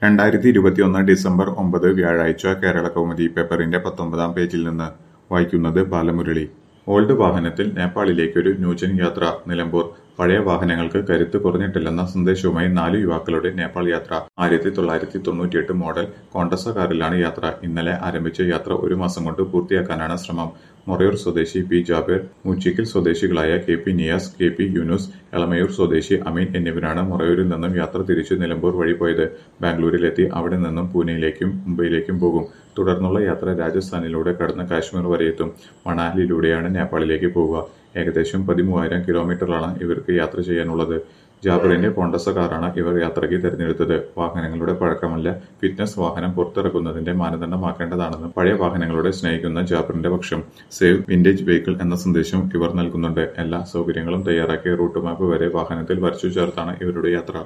രണ്ടായിരത്തി ഇരുപത്തിയൊന്ന് ഡിസംബർ ഒമ്പത് വ്യാഴാഴ്ച കേരള കൗമുദി പേപ്പറിന്റെ പത്തൊമ്പതാം പേജിൽ നിന്ന് വായിക്കുന്നത് ബാലമുരളി ഓൾഡ് വാഹനത്തിൽ നേപ്പാളിലേക്കൊരു ന്യൂജൻ യാത്ര നിലമ്പൂർ പഴയ വാഹനങ്ങൾക്ക് കരുത്ത് കുറഞ്ഞിട്ടില്ലെന്ന സന്ദേശവുമായി നാല് യുവാക്കളുടെ നേപ്പാൾ യാത്ര ആയിരത്തി തൊള്ളായിരത്തി തൊണ്ണൂറ്റിയെട്ട് മോഡൽ കോണ്ടസ കാറിലാണ് യാത്ര ഇന്നലെ ആരംഭിച്ച യാത്ര ഒരു മാസം കൊണ്ട് പൂർത്തിയാക്കാനാണ് ശ്രമം മൊറയൂർ സ്വദേശി പി ജാബിർ മൂച്ചിക്കൽ സ്വദേശികളായ K P Niyas K P Yunus Elamayur സ്വദേശി അമീൻ എന്നിവരാണ് മൊറയൂരിൽ നിന്നും യാത്ര തിരിച്ചു നിലമ്പൂർ വഴി പോയത് ബാംഗ്ലൂരിലെത്തി അവിടെ നിന്നും പൂനെയിലേക്കും മുംബൈയിലേക്കും പോകും തുടർന്നുള്ള യാത്ര രാജസ്ഥാനിലൂടെ കടന്ന് കാശ്മീർ വരെ എത്തും മണാലിയിലൂടെയാണ് നേപ്പാളിലേക്ക് പോവുക ഏകദേശം പതിമൂവായിരം കിലോമീറ്ററാണ് ഇവർക്ക് യാത്ര ചെയ്യാനുള്ളത് ജാബറിന്റെ കോണ്ടസ കാറാണ് ഇവർ യാത്രയ്ക്ക് തിരഞ്ഞെടുത്തത് വാഹനങ്ങളുടെ പഴക്കമല്ല ഫിറ്റ്നസ് വാഹനം പുറത്തിറക്കുന്നതിന്റെ മാനദണ്ഡമാക്കേണ്ടതാണെന്ന് പഴയ വാഹനങ്ങളോട് സ്നേഹിക്കുന്ന ജാബറിന്റെ പക്ഷം സേവ് വിന്റേജ് വെഹിക്കിൾ എന്ന സന്ദേശം ഇവർ നൽകുന്നുണ്ട് എല്ലാ സൗകര്യങ്ങളും തയ്യാറാക്കിയ റൂട്ട് മാപ്പ് വരെ വാഹനത്തിൽ വരച്ചു ചേർത്താണ് ഇവരുടെ യാത്ര